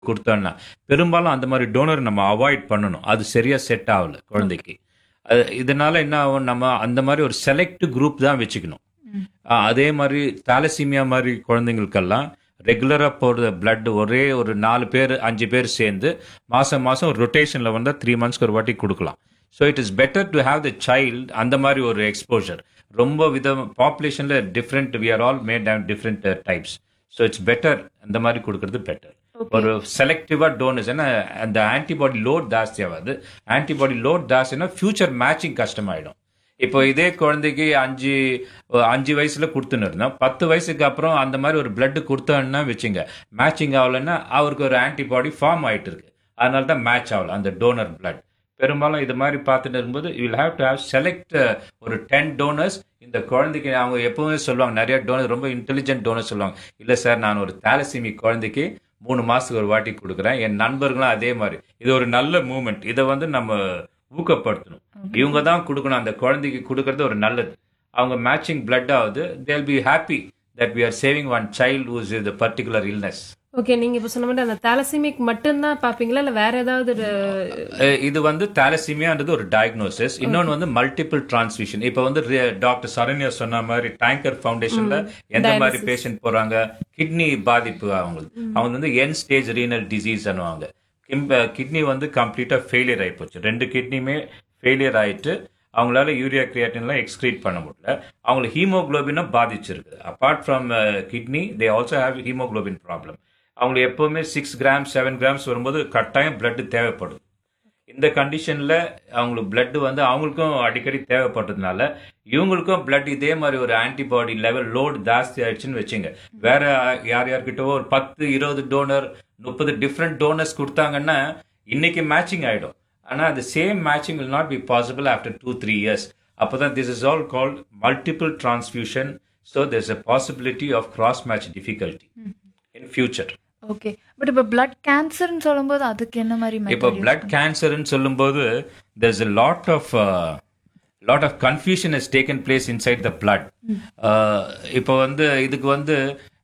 கொடுத்தோம்னா பெரும்பாலும் அந்த மாதிரி டோனர் நம்ம அவாய்ட் பண்ணணும் அது சரியா செட் ஆகல குழந்தைக்கு அது இதனால என்ன ஆகும் நம்ம அந்த மாதிரி ஒரு செலக்ட் குரூப் தான் வச்சுக்கணும் ஆ, அதே மாதிரி தாலசீமியா மாதிரி குழந்தைங்களுக்கெல்லாம் ரெகுலரா போடுற blood ஒரே ஒரு நாலு பேர் அஞ்சு பேர் சேர்ந்து மாசம் மாசம் ஒரு ரொட்டேஷன்ல வந்தா த்ரீ மந்த்ஸ்க்கு ஒரு வாட்டி கொடுக்கலாம் so it is better to have the child அந்த மாதிரி ஒரு எக்ஸ்போஜர் ரொம்ப விதம் பாப்புலேஷன்ல different we are all made and different types so it's better அந்த மாதிரி கொடுக்கறது பெட்டர் ஒரு செலக்டிவா டோனர்ஸ் ஏன்னா அந்த ஆன்டிபாடி லோட் ஜாஸ்தி ஆகாது ஆன்டிபாடி லோட் ஜாஸ்தினா ஃபியூச்சர் மேட்சிங் கஷ்டமாயிடும் இப்போ இதே குழந்தைக்கு அஞ்சு அஞ்சு வயசுல கொடுத்துன்னு இருந்தோம் பத்து வயசுக்கு அப்புறம் அந்த மாதிரி ஒரு blood கொடுத்தோன்னா வச்சுங்க மேட்சிங் ஆகலைன்னா அவருக்கு ஒரு ஆன்டிபாடி ஃபார்ம் ஆயிட்டு இருக்கு அதனால தான் மேட்ச் ஆகல அந்த டோனர் blood பெரும்பாலும் இது மாதிரி பார்த்துட்டு இருக்கும்போது you will have to have select ஒரு டென் டோனர்ஸ் இந்த குழந்தைக்கு அவங்க எப்பவுமே சொல்லுவாங்க நிறைய டோனர் ரொம்ப இன்டெலிஜென்ட் டோனர் சொல்லுவாங்க இல்லை சார் நான் ஒரு தாலசிமி குழந்தைக்கு மூணு மாசத்துக்கு ஒரு வாட்டி கொடுக்குறேன் என் நண்பர்களும் அதே மாதிரி இது ஒரு நல்ல மூமெண்ட் இதை வந்து நம்ம ஊக்கப்படுத்தணும் இவங்க தான் கொடுக்கணும் அந்த குழந்தைக்கு கொடுக்கறது ஒரு நல்லது அவங்க மேட்சிங் பிளட் ஆகுது they'll be happy that we are saving one child whose இது பர்டிகுலர் இல்னஸ் ஓகே நீங்க இப்ப சொன்ன மாதிரி அந்த தாலசிமிக் மட்டும்தான் பாப்பீங்களா இல்ல வேற ஏதாவது ஒரு அஹ் இது வந்து தாலசீமியான்றது ஒரு டயக்னோசிஸ் இன்னொன்னு வந்து மல்டிபிள் டிரான்ஸ்மிஷன் இப்போ வந்து டாக்டர் சரண்யா சொன்ன மாதிரி டேங்கர் ஃபவுண்டேஷன்ல எந்த மாதிரி பேஷண்ட் போறாங்க கிட்னி பாதிப்பு அவங்களுக்கு அவங்க வந்து என் ஸ்டேஜ் ரீனல் டிசீஸ் அனுவாங்க கிட்னி வந்து கம்ப்ளீட்டா ஃபெயிலியர் ஆகி போச்சு ரெண்டு கிட்னியுமே ஃபெயிலியர் ஆயிட்டு அவங்களால யூரியா கிரியாட்டின்லாம் எக்ஸ்கிரீட் பண்ண முடியல அவங்களுக்கு ஹீமோகுளோபினும் பாதிச்சிருக்கு apart from kidney they also have haemoglobin problem அவங்களுக்கு எப்பவுமே சிக்ஸ் கிராம் செவன் கிராம்ஸ் வரும்போது கட்டாயம் blood தேவைப்படும் இந்த கண்டிஷன்ல அவங்களுக்கு blood வந்து அவங்களுக்கும் அடிக்கடி தேவைப்படுறதுனால இவங்களுக்கும் blood இதே மாதிரி ஒரு ஆன்டிபாடி லெவல் லோட் ஜாஸ்தி ஆயிடுச்சுன்னு வச்சுங்க வேற யார் யார்கிட்டவோ ஒரு பத்து இருபது டோனர் முப்பது டிஃப்ரெண்ட் டோனர்ஸ் கொடுத்தாங்கன்னா இன்னைக்கு மேட்சிங் ஆயிடும் ஆனா அந்த same matching will not be possible after two three years அப்பதான் this is all called multiple transfusion so there's a possibility of cross match difficulty in future okay but இப்போ blood கேன்சர்னு சொல்லும்போது அதுக்கு என்ன மாதிரி இப்போ method பிளட் கேன்சர்னு சொல்லும்போது there's a lot of uh, lot of confusion has taken place inside the blood uh, இப்போ வந்து இதுக்கு வந்து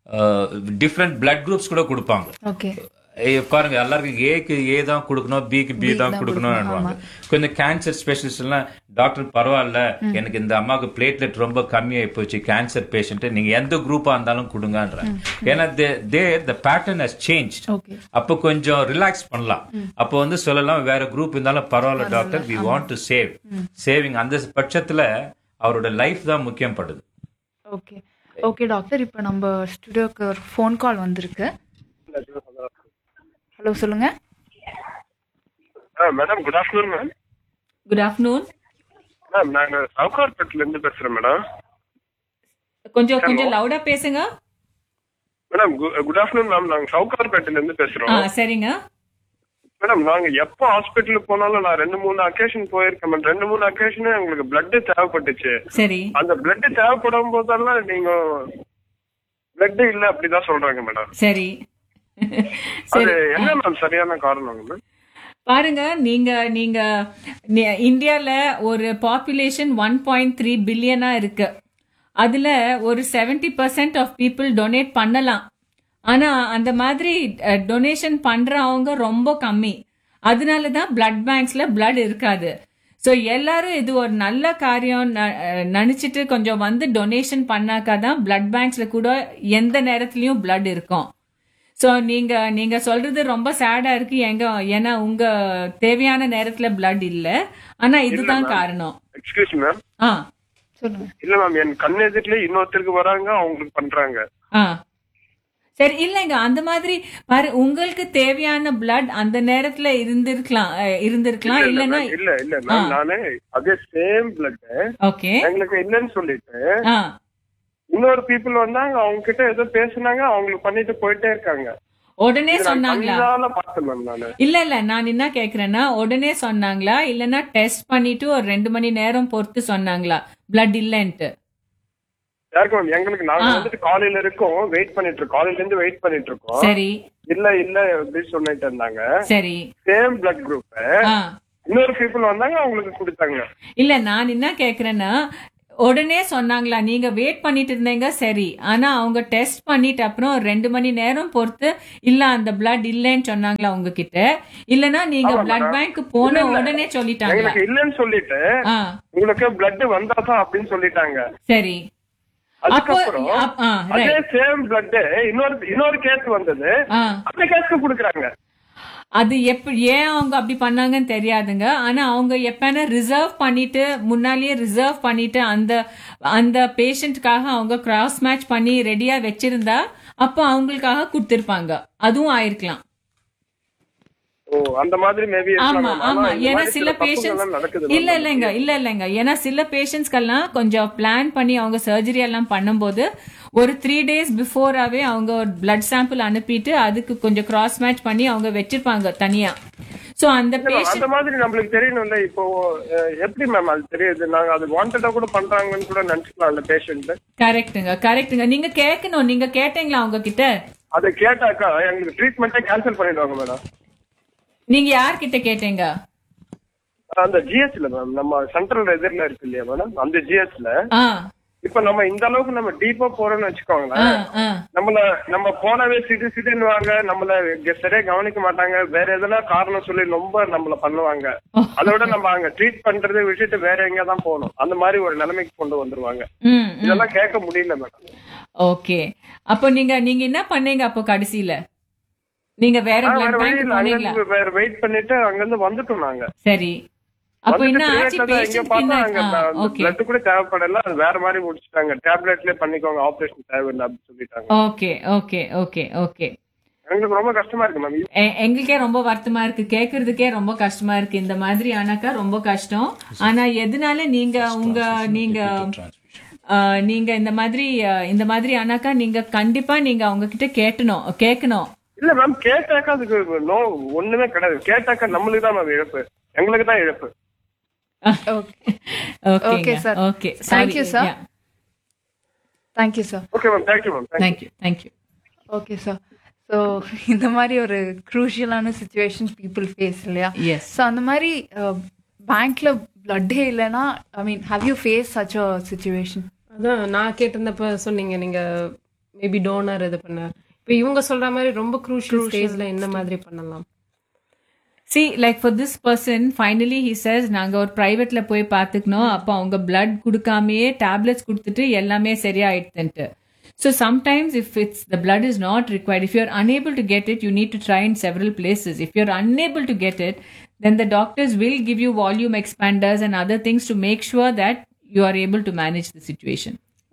டிஃப்ரெண்ட் blood groups கூட கொடுப்பாங்க ஓகே ஏய், பாருங்க எல்லாருக்கும் ஏக்கு ஏ தான் கொடுக்கணும் பிக்கு பி தான் கொடுக்கணும்னு கொஞ்சம் கேன்சர் ஸ்பெஷலிஸ்ட் எல்லாம் டாக்டர் பரவாயில்ல எனக்கு இந்த அம்மாவுக்கு பிளேட்லெட் ரொம்ப கம்மியாகி போச்சு கேன்சர் பேஷண்ட் நீங்க எந்த குரூப்பா இருந்தாலும் கொடுங்கன்றாங்க ஏன்னா they the pattern has change okay அப்போ கொஞ்சம் ரிலாக்ஸ் பண்ணலாம் அப்போ வந்து சொல்லலாம் வேற குரூப் இருந்தாலும் பரவாயில்ல doctor we want to save saving அந்த பட்சத்துல அவரோட லைஃப் தான் முக்கியம் படுது ஓகே ஓகே டாக்டர் இப்போ நம்ம ஸ்டுடியோக்கு ஒரு ஃபோன் கால் வந்திருக்கு ஹலோ சொல்லுங்க madam good afternoon ma'am good afternoon ma'am நாங்க சவுகார்பேட்ல இருந்து பேசுறேன் மேடம் கொஞ்சம் கொஞ்சம் லவுடா பேசுங்க மேடம் குட் ஆஃப்டர்நூன் மேம் நாங்க சவுகார்பேட்ல இருந்து ஆ பேசுறோம் சரிங்க மேடம் நாங்க எப்போ ஹாஸ்பிட்டலுக்கு போனாலும் நான் ரெண்டு மூணு அக்கேஷன் போயிருக்கேன் மேம் ரெண்டு மூணு அக்கேஷன் எங்களுக்கு பிளட் தேவைப்பட்டுச்சு சரி அந்த பிளட் தேவைப்படும் போதெல்லாம் நீங்க பிளட் இல்ல அப்படிதான் சொல்றாங்க மேடம் சரி அது சரி என்ன மேம் சரியான காரணம் மேம் பாருங்க நீங்க நீங்க நி- இந்தியால ஒரு பாப்புலேஷன் ஒன் பாயிண்ட் த்ரீ பில்லியனா இருக்கு அதுல ஒரு 70% பர்சன்ட் ஆஃப் பீப்புள் டொனேட் பண்ணலாம் ஆனா அந்த மாதிரி டொனேஷன் பண்றவங்க ரொம்ப கம்மி அதனால தான் பிளட் பேங்க்ஸ்ல பிளட் இருக்காது ஸோ எல்லாரும் இது ஒரு நல்ல காரியம் ந- அஹ், நினைச்சிட்டு கொஞ்சம் வந்து டொனேஷன் பண்ணாக்கா தான் பிளட் பேங்க்ஸ்ல கூட எந்த நேரத்துலயும் பிளட் இருக்கும் ஸோ நீங்க நீங்க சொல்றது ரொம்ப சேடா இருக்கு எங்க ஏன்னா உங்க தேவையான நேரத்துல பிளட் இல்ல ஆனா இதுதான் காரணம் எக்ஸ்கியூஸ் மேம் ஆ சொல்லுங்க இல்ல மேம் என் கண் எதிரிலே இன்னொருத்தருக்கு வராங்க அவங்களுக்கு பண்றாங்க ஆ சரி இல்லைங்க அந்த மாதிரி பாரு உங்களுக்கு தேவையான பிளட் அந்த நேரத்துல இருந்திருக்கலாம் அஹ், இருந்திருக்கலாம் இல்ல, இல்லைன்னா ma'am. இல்ல இல்ல மேம் நானு அதே சேம் பிளட் ஓகே எங்களுக்கு இல்லைன்னு சொல்லிட்டு ஆ இன்னொரு பீப்புள் வந்தாங்க அவங்க கிட்ட ஏதோ பேசுனாங்க அவங்களுக்கு பண்ணிட்டு போயிட்டே இருக்காங்க உடனே இது நான் சொன்னாங்களா கண்ணால பார்த்தேன் மேம் நானு இல்ல இல்ல நான் என்ன கேக்குறேன்னா உடனே சொன்னாங்களா இல்லைன்னா டெஸ்ட் பண்ணிட்டு ஒரு ரெண்டு மணி நேரம் பொறுத்து சொன்னாங்களா பிளட் இல்லைன்ட்டு யாருக்கு மேம் எங்களுக்கு நாங்க ஆ. வந்துட்டு காலையில இருக்கோம் வெயிட் பண்ணிட்டு இருக்கோம் காலையில இருந்து வெயிட் பண்ணிட்டு இருக்கோம் சரி இல்ல இல்ல அப்படின்னு சொல்லிட்டு இருந்தாங்க சரி சேம் பிளட் குரூப் ஆ இன்னொரு பீப்புள் வந்தாங்க அவங்களுக்கு கொடுத்தாங்க இல்ல நான் என்ன கேக்குறேன்னா உடனே சொன்னாங்களா நீங்க வெயிட் பண்ணிட்டு இருந்தீங்க சரி ஆனா அவங்க டெஸ்ட் பண்ணிட்டு அப்புறம் ரெண்டு மணி நேரம் பொறுத்து இல்ல அந்த பிளட் இல்லைன்னு சொன்னாங்களா உங்ககிட்ட இல்லனா நீங்க ஆமா, பிளட் madam. பேங்க் போன இல்ல, இல்ல. உடனே சொல்லிட்டாங்களா எங்களுக்கு இல்லைன்னு சொல்லிட்டு ஆ உங்களுக்கு பிளட் வந்தாதான் அப்படின்னு சொல்லிட்டாங்க சரி அப்போ அதுக்கப்புறம் அப்- ஆ, அதே right. சேம் பிளட் இன்னொரு இன்னொரு கேஸ் வந்தது ஆ அந்த கேஸ்க்கு குடுக்குறாங்க அது எப்படி ஏன் அவங்க அப்படி பண்ணாங்கன்னு தெரியாதுங்க ஆனா அவங்க எப்பனா ரிசர்வ் பண்ணிட்டு முன்னாலேயே ரிசர்வ் பண்ணிட்டு அந்த அந்த பேஷண்ட்காக அவங்க கிராஸ் மேட்ச் பண்ணி ரெடியா வச்சிருந்தா அப்போ அவங்களுக்காக கொடுத்திருப்பாங்க அதுவும் ஆயிருக்கலாம் ஓ அந்த மாதிரி மேபி ஆமா ஆமா ஏன்னா சில பேஷண்ட்ஸ் நடக்குது இல்ல இல்லைங்க இல்ல இல்லைங்க ஏன்னா சில பேஷண்ட்ஸ்க்கெல்லாம் கொஞ்சம் பிளான் பண்ணி அவங்க சர்ஜரி எல்லாம் பண்ணும்போது ஒரு த்ரீ டேஸ் பிஃபோராவே அவங்க ஒரு பிளட் சாம்பிள் அனுப்பிட்டு அதுக்கு கொஞ்சம் கிராஸ் மேட்ச் பண்ணி அவங்க வச்சிருப்பாங்க தனியா சோ அந்த இல்ல, ma'am, அந்த பேஷண்ட் மாதிரி நம்மளுக்கு தெரியணும்ல இப்போ அஹ், எப்படி மேம் அது தெரியுது நாங்க அது வாண்டடா கூட பண்றாங்கன்னு கூட நினைச்சுக்கலாம் அந்த பேஷண்ட் கரெக்ட்டுங்க கரெக்ட்டுங்க நீங்க கேட்கணும் நீங்க கேட்டீங்களா அவங்க கிட்ட அதை கேட்டாக்கா எங்களுக்கு ட்ரீட்மெண்ட்டே கேன்சல் பண்ணிடுவாங்க மேடம் நீங்க யார்கிட்ட கேட்டீங்க அந்த ஜிஎஸ்ல மேம் நம்ம சென்ட்ரல் எதிரில இருக்கு இல்லையா மேடம் அந்த ஜிஎஸ்ல ஆ இப்ப நம்ம இந்த அளவுக்கு நம்ம டீப்பா போறோம்னு ஆ வச்சுக்கோங்களேன் ஆ நம்மள நம்ம போனவே சிட்டு சிட்டுன்னு வாங்க நம்மள கெ- சரியா கவனிக்க மாட்டாங்க வேற எதனா காரணம் சொல்லி ரொம்ப நம்மள பண்ணுவாங்க அதோட நம்ம அங்க ட்ரீட் பண்றதை விட்டுட்டு வேற எங்க தான் போகணும் அந்த மாதிரி ஒரு நிலைமைக்கு கொண்டு வந்துருவாங்க ம் ம் இதெல்லாம் கேட்க முடியல மேடம் ஓகே அப்போ நீங்க நீங்க என்ன பண்ணீங்க அப்போ கடைசியில நீங்க வேற வேற பிளட் வழி பேங்க் இல்ல போனீங்களா அங்கிருந்து வேற வெயிட் பண்ணிட்டு அங்கிருந்து வந்துட்டோம் நாங்க சரி அப்போ வந்துட்டு என்ன ஆச்சு private ல தான் எங்க பேஷண்ட் பார்த்தா அங்க என்ன ஓகே பிளட் கூட தேவைப்படல அது வேற மாதிரி முடிச்சிட்டாங்க டேப்லெட்லயே பண்ணிக்கோங்க ஆபரேஷன் தேவையில்லை அப்படின்னு சொல்லிட்டாங்க ஓகே ஓகே ஓகே ஓகே எங்களுக்கு ரொம்ப கஷ்டமா இருக்கு மேம் எ- எங்களுக்கே ரொம்ப வருத்தமா இருக்கு கேக்குறதுக்கே ரொம்ப கஷ்டமா இருக்கு இந்த மாதிரி ஆனாக்கா ரொம்ப கஷ்டம் ஆனா எதனால நீங்க உங்க நீங்க ஆ, நீங்க இந்த மாதிரி ஆ, இந்த மாதிரி ஆனாக்கா நீங்க கண்டிப்பா நீங்க அவங்க கிட்ட கேட்டணும் கேட்கணும் இல்ல மேம் கேட்டாக்கா அதுக்கு நோ ஒண்ணுமே கிடையாது கேட்டாக்கா நம்மளுக்கு தான் மேம் இழப்பு எங்களுக்கு தான் இழப்பு okay okay Okay, sir. Okay Thank you, sir. Thank you sir okay ma'am thank you ma'am thank you thank you okay sir so இந்த மாதிரி ஒரு க்ரூஷியலான சுச்சுவேஷன் பீப்புள் ஃபேஸ் இல்லையா எஸ் ஸோ அந்த மாதிரி பேங்க்ல பிளட்டே இல்லைன்னா I mean how you face such a situation அதான் நான் கேட்டிருந்தப்ப சொன்னீங்க நீங்க மேபி டோனர் இது பண்ண இப்போ இவங்க சொல்ற மாதிரி ரொம்ப குரூஷியல் ஸ்டேஜ்ல என்ன மாதிரி பண்ணலாம் see like for this person finally he says நாங்க ஒரு பிரைவேட்ல போய் பார்த்துக்கணும் அப்போ அவங்க blood கொடுக்காமயே டேப்லெட்ஸ் கொடுத்துட்டு எல்லாமே சரியாயிடுதுன்ட்டு so sometimes if it's the blood is not required if you're unable to get it you need to try in several places if you're unable to get it then the doctors will give you volume expanders and other things to make sure that you are able to manage the situation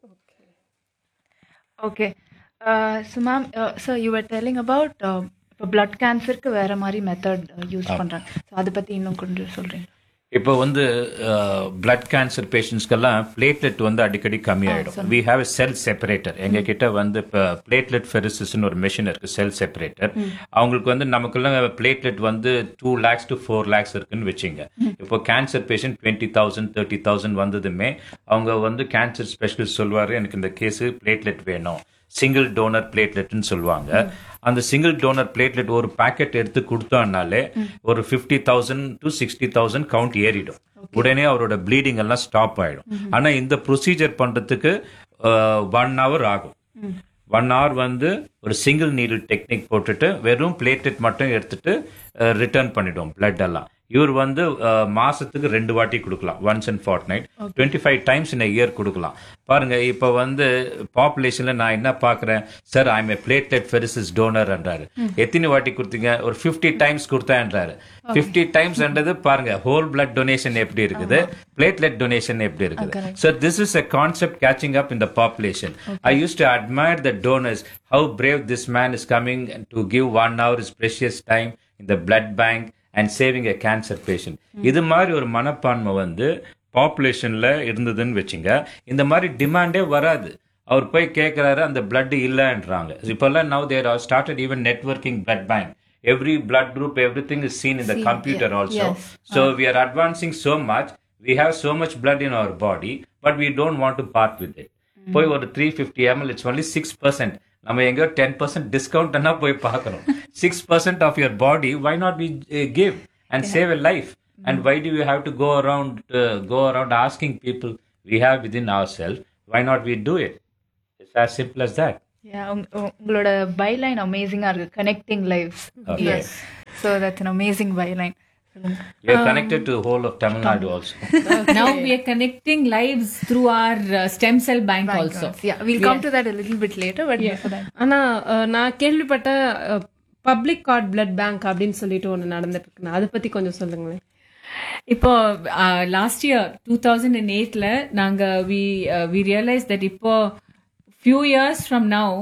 okay so ma'am sir you are telling about இப்போ blood கேன்சருக்கு வேற மாதிரி method use பண்றாங்க so அதை பத்தி இன்னும் கொஞ்சம் சொல்றீங்க இப்போ வந்து பிளட் கேன்சர் பேஷண்ட்ஸ்க்கெல்லாம் பிளேட்லெட் வந்து அடிக்கடி கம்மியாயிடும் we have a cell separator எங்க கிட்ட வந்து இப்போ பிளேட்லெட் ஃபெரிசிஸ்னு ஒரு மிஷின் இருக்கு செல் செப்பரேட்டர் அவங்களுக்கு வந்து நமக்குள்ள பிளேட்லெட் வந்து two lakhs to four lakhs இருக்குன்னு வச்சுங்க இப்போ cancer patient twenty thousand thirty thousand வந்ததுமே அவங்க வந்து கேன்சர் ஸ்பெஷலிஸ்ட் சொல்லுவாரு எனக்கு இந்த கேஸ் பிளேட்லெட் வேணும் சிங்கிள் டோனர் பிளேட்லெட்னு சொல்லுவாங்க அந்த சிங்கிள் டோனர் பிளேட்லெட் ஒரு பாக்கெட் எடுத்து கொடுத்தோம்னாலே ஒரு fifty thousand to sixty thousand count ஏறிடும் உடனே அவரோட ப்ளீடிங் எல்லாம் ஸ்டாப் ஆயிடும் ஆனா இந்த ப்ரொசீஜர் பண்றதுக்கு ஒன் ஹவர் ஆகும் ஒன் ஹவர் வந்து ஒரு சிங்கிள் நீடில் டெக்னிக் போட்டுட்டு வெறும் பிளேட்லெட் மட்டும் எடுத்துட்டு ரிட்டர்ன் பண்ணிடுவோம் பிளட் எல்லாம் இவர் வந்து அஹ், மாசத்துக்கு ரெண்டு வாட்டி கொடுக்கலாம் once and fortnight twenty five times in year கொடுக்கலாம் பாருங்க இப்போ வந்து பாப்புலேஷன்ல நான் என்ன பாக்குறேன் சார் ஐம் ஏ பிளேட்லெட் ஃபெரிசிஸ் டோனர்ன்றாரு எத்தனை வாட்டி கொடுத்தீங்க ஒரு ஃபிஃப்டி டைம்ஸ் கொடுத்தேன்றாரு ஃபிஃப்டி டைம்ஸ்ன்றது பாருங்க ஹோல் பிளட் டொனேஷன் எப்படி இருக்குது பிளேட்லெட் டொனேஷன் எப்படி இருக்குது so this is a concept catching up in the population. I used to admire the donors, how brave this man is coming to give one hour his precious time in the blood bank and saving a cancer patient. இது மாதிரி ஒரு மனப்பான்மை வந்து பாப்புலேஷன்ல இருந்ததுன்னு வச்சுங்க இந்த மாதிரி டிமாண்டே வராது அவர் போய் கேட்கிறாரு அந்த பிளட் இல்லைன்றாங்க இப்பெல்லாம் now there are started even networking blood bank every blood group every thing is seen in the computer also so we are advancing so much we have so much blood in our body but we don't want to part with it போய் ஒரு three fifty ML it's only six percent நம்ம எங்கேயோ ten percent discount போய் பார்க்கறோம் six percent of your body why not we give and save a life and why do you have to go around go around asking people we have within ourselves why not we do it it's as simple as that Yeah, உங்க- உ- உங்களோட byline அமேசிங்கா இருக்கு connecting lifes Okay. Yes so that's an amazing byline சொல்லுங்க we are connected to the whole of tamil nadu also now we are connecting lives through our uh, stem cell bank also Yeah, we'll come to that a little bit later, but before that. ஆனா அஹ், நான் கேள்விப்பட்ட public cord blood bank அப்படின்னு சொல்லிட்டு ஒண்ணு நடந்துட்டு இருக்குண்ணா அதை பத்தி கொஞ்சம் சொல்லுங்களேன் இப்போ last year two thousand and எயிட்ல நாங்க வி வி ரியலைஸ் தட் இப்போ few years from now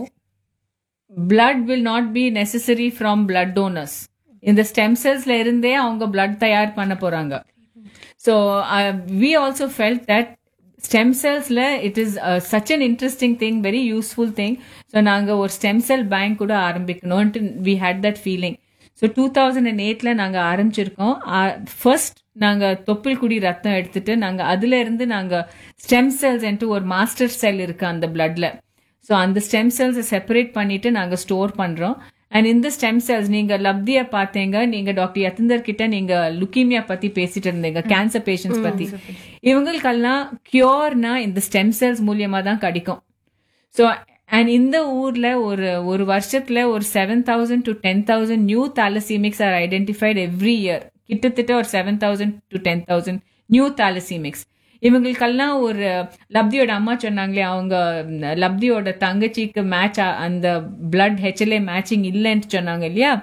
blood will not be necessary from blood donors இந்த ஸ்டெம் செல்ஸ்ல இருந்தே அவங்க blood தயார் பண்ண போறாங்க so we also felt that stem செல்ஸ்ல it is such an interesting thing very useful thing so நாங்கள் ஒரு ஸ்டெம் செல் பேங்க் கூட ஆரம்பிக்கணும்ட்டு we had that feeling so two thousand and எயிட்ல நாங்கள் ஆரம்பிச்சிருக்கோம் ஃபர்ஸ்ட் நாங்கள் தொப்புள் குடி ரத்தம் எடுத்துட்டு நாங்கள் அதுல இருந்து நாங்கள் ஸ்டெம் செல்ஸ் ஒரு மாஸ்டர் செல் இருக்கு அந்த பிளட்ல ஸோ அந்த ஸ்டெம் செல்ஸை செப்பரேட் பண்ணிட்டு நாங்கள் ஸ்டோர் பண்றோம் அண்ட் இந்த ஸ்டெம் செல்ஸ் நீங்க லப்தியா பார்த்தீங்க நீங்க டாக்டர் யத்தந்தர் கிட்ட நீங்க லுக்கீமியா பத்தி பேசிட்டு இருந்தீங்க கேன்சர் பேஷண்ட்ஸ் பத்தி இவங்களுக்கெல்லாம் கியூர்னா இந்த ஸ்டெம் செல்ஸ் மூலியமா தான் கிடைக்கும் ஸோ அண்ட் இந்த ஊர்ல ஒரு ஒரு வருஷத்துல ஒரு seven thousand to ten thousand new thalassemics are identified every year கிட்டத்தட்ட ஒரு seven thousand to ten thousand new thalassemics இவங்களுக்கெல்லாம் ஒரு லப்தியோட அம்மா சொன்னாங்களே அவங்க ம், லப்தியோட தங்கச்சிக்கு மேட்ச் அந்த பிளட் ஹெச்எல்ஏ மேட்சிங் இல்லைன்னு சொன்னாங்க இல்லையா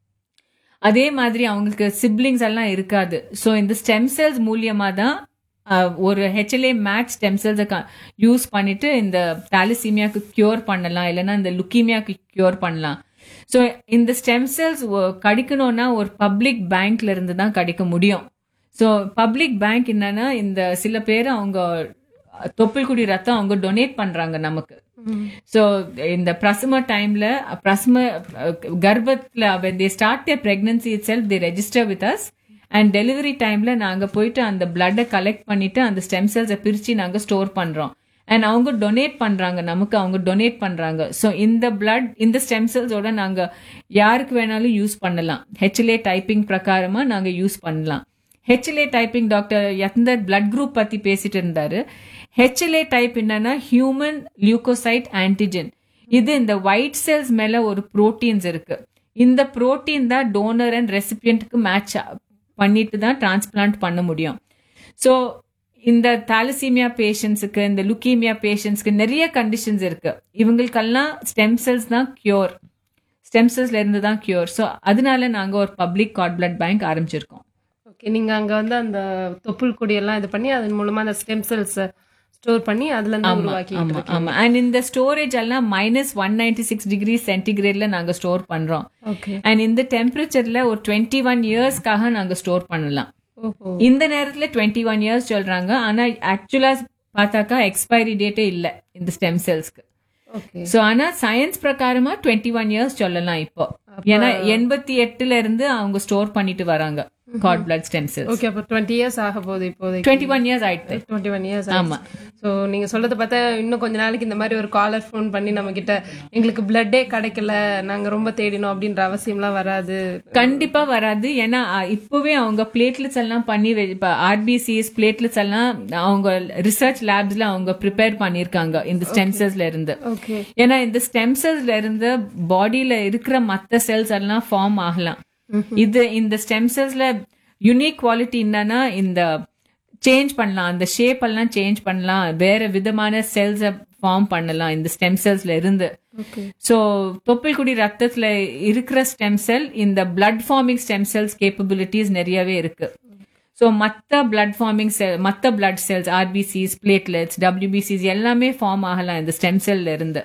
அதே மாதிரி அவங்களுக்கு சிப்ளிங்ஸ் எல்லாம் இருக்காது ஸோ இந்த ஸ்டெம் செல்ஸ் மூலியமா தான் அஹ், ஒரு ஹெச்எல்ஏ மேட்ச் ஸ்டெம் செல்ஸை யூஸ் பண்ணிட்டு இந்த தாலிசீமியாக்கு கியூர் பண்ணலாம் இல்லைன்னா இந்த லுக்கீமியாக்கு கியூர் பண்ணலாம் ஸோ இந்த ஸ்டெம் செல்ஸ் கிடைக்கணும்னா ஒரு பப்ளிக் பேங்க்ல இருந்து தான் கிடைக்க முடியும் ஸோ பப்ளிக் பேங்க் என்னன்னா இந்த சில பேர் அவங்க தொப்புள் ரத்தம் அவங்க டொனேட் பண்றாங்க நமக்கு ஸோ இந்த பிரசம டைம்ல பிரசம அஹ், கர்ப்பத்துல they start their pregnancy itself they register with us and delivery டைம்ல நாங்க போயிட்டு அந்த பிளட்டை கலெக்ட் பண்ணிட்டு அந்த ஸ்டெம் செல்ஸை பிரிச்சு நாங்க ஸ்டோர் பண்றோம் அண்ட் அவங்க டொனேட் பண்றாங்க நமக்கு அவங்க டொனேட் பண்றாங்க ஸோ இந்த பிளட் இந்த ஸ்டெம் செல்ஸோட நாங்க யாருக்கு வேணாலும் யூஸ் பண்ணலாம் ஹெச்எல்ஏ டைப்பிங் பிரகாரமா நாங்க யூஸ் பண்ணலாம் ஹெச்எல்ஏ டைப்பிங் டாக்டர் யத்ந்தர் பிளட் குரூப் பத்தி பேசிட்டு இருந்தாரு ஹெச்எல்ஏ டைப் என்னன்னா ஹியூமன் லியூகோசைட் ஆன்டிஜென் இது இந்த ஒயிட் செல்ஸ் மேல ஒரு புரோட்டீன்ஸ் இருக்கு இந்த புரோட்டீன் தான் டோனர் அண்ட் ரெசிபியன்ட்க்கு மேட்ச் பண்ணிட்டு தான் டிரான்ஸ்பிளான்ட் பண்ண முடியும் ஸோ இந்த தாலசீமியா பேஷண்ட்ஸுக்கு இந்த லுக்கீமியா பேஷண்ட்ஸ்க்கு நிறைய கண்டிஷன்ஸ் இருக்கு இவங்களுக்கெல்லாம் ஸ்டெம் செல்ஸ் தான் கியூர் ஸ்டெம் செல்ஸ்ல இருந்து தான் கியூர் ஸோ அதனால நாங்க ஒரு பப்ளிக் கார்ட் பிளட் பேங்க் ஆரம்பிச்சிருக்கோம் ஓகே நீங்க அங்க வந்து அந்த தொப்புள் கொடியெல்லாம் இது பண்ணி அதன் மூலமா அந்த ஸ்டெம் செல்ஸ் ஸ்டோர் பண்ணி அதுல இருந்து ஆமா உருவாக்கிட்டு ஆமா இருக்கீங்க. ஆமா அண்ட் இந்த ஸ்டோரேஜ் எல்லாம் minus one ninety six degree சென்டிகிரேட்ல நாங்க ஸ்டோர் பண்றோம் ஓகே அண்ட் இந்த டெம்பரேச்சர்ல ஒரு டுவெண்ட்டி ஒன் இயர்ஸ்க்காக நாங்க ஸ்டோர் பண்ணலாம் ஓஹோ இந்த நேரத்துல டுவெண்ட்டி ஒன் இயர்ஸ் சொல்றாங்க ஆனா ஆக்சுவலா பார்த்தாக்கா எக்ஸ்பைரி டேட்டே இல்ல இந்த ஸ்டெம் செல்ஸ்க்கு ஓகே சோ ஆனா சயின்ஸ் பிரகாரமா டுவெண்ட்டி ஒன் இயர்ஸ் சொல்லலாம் இப்போ ஏன்னா எண்பத்தி எட்டுல இருந்து அவங்க ஸ்டோர் பண்ணிட்டு வராங்க cord blood stem cells okay அப்போ டுவெண்ட்டி இயர்ஸ் ஆக போகுது இப்போதைக்கு டுவெண்ட்டி ஒன் இயர்ஸ் ஆயிடுது டுவெண்ட்டி ஒன் இயர்ஸ் ஆமா. ஸோ நீங்க சொல்றத பார்த்தா இன்னும் கொஞ்ச நாளைக்கு இந்த மாதிரி ஒரு காலர் ஃபோன் பண்ணி நம்ம கிட்ட எங்களுக்கு பிளட்டே கிடைக்கல நாங்க ரொம்ப தேடினோம் அப்படின்ற அவசியம்லாம் வராது கண்டிப்பா வராது ஏன்னா அ, இப்பவே அவங்க பிளேட்லெட்ஸ் எல்லாம் பண்ணி வெ- இப்ப ஆர்பிசிஎஸ் பிளேட்லெட்ஸ் எல்லாம் அவங்க ரிசர்ச் லேப்ஸ்ல அவங்க ப்ரிப்பேர் பண்ணிருக்காங்க இந்த ஸ்டெம் செல்ஸ்ல இருந்து ஓகே ஏன்னா இந்த ஸ்டெம் செல்ஸ்ல இருந்து பாடியில இருக்கிற மத்த செல்ஸ் எல்லாம் ஃபார்ம் ஆகலாம் இது இந்த ஸ்டெம் செல்ஸ்ல யுனிக் குவாலிட்டி என்னன்னா இந்த சேஞ்ச் பண்ணலாம் அந்த ஷேப் எல்லாம் சேஞ்ச் பண்ணலாம் வேற விதமான செல்ஸை ஃபார்ம் பண்ணலாம் இந்த ஸ்டெம் செல்ஸ்ல இருந்து ஓகே ஸோ தொப்புள்குடி ரத்தத்துல இருக்கிற ஸ்டெம் செல் இந்த blood forming stem cells capabilities நிறையவே இருக்கு ஸோ மற்ற பிளட் ஃபார்மிங் செல் மற்ற பிளட் செல்ஸ் ஆர்பிசிஸ் பிளேட்லெட்ஸ் டபிள்யூபிசிஸ் எல்லாமே ஃபார்ம் ஆகலாம் இந்த ஸ்டெம் செல்ல இருந்து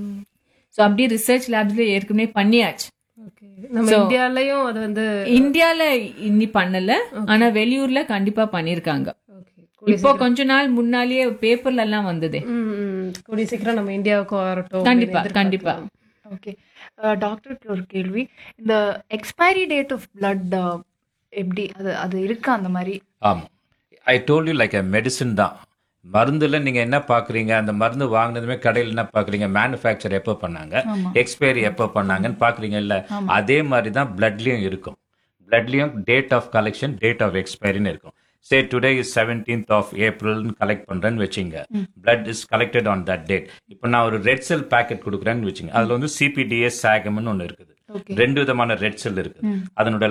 ஸோ அப்படியே ரிசர்ச் லேப்ஸ்ல ஏற்கனவே பண்ணியாச்சு ஓகே நம்ம இந்தியாலயும் அது வந்து இந்தியால இன்னி பண்ணல ஆனா வெளியூர்ல கண்டிப்பா பண்ணிருக்காங்க ஓகே இப்போ கொஞ்ச நாள் முன்னாலேயே பேப்பர்ல எல்லாம் வந்ததே கூடிய சீக்கிரம் நம்ம இந்தியாவுக்கு வரட்டும் கண்டிப்பா அப்படின்னு கண்டிப்பா ஓகே டாக்டருக்கு ஒரு கேள்வி இந்த எக்ஸ்பைரி டேட் ஆஃப் பிளட் எப்படி அது அது இருக்கா அந்த மாதிரி ஆமாம் I told you like medicine தான் மருந்துல நீங்க என்ன பாக்குறீங்க அந்த மருந்து வாங்கினதுமே கடையில் என்ன பாக்குறீங்க மேனுஃபேக்சர் எப்போ பண்ணாங்க எக்ஸ்பைரி எப்போ பண்ணாங்கன்னு பாக்குறீங்க இல்ல அதே மாதிரி தான் பிளட்லயும் இருக்கும் பிளட்லயும் date of collection date of எக்ஸ்பைரின்னு இருக்கும் say today is seventeenth of ஏப்ரல்னு கலெக்ட் பண்றேன்னு வச்சுங்க blood is collected on that date இப்போ நான் ஒரு ரெட் செல் பேக்கெட் கொடுக்குறேன்னு வச்சுங்க அதுல வந்து சிபிடிஎஸ் சாகம்னு ஒன்று இருக்குது ரெண்டு விதமான ரெட் செல் இருக்குது அதனோட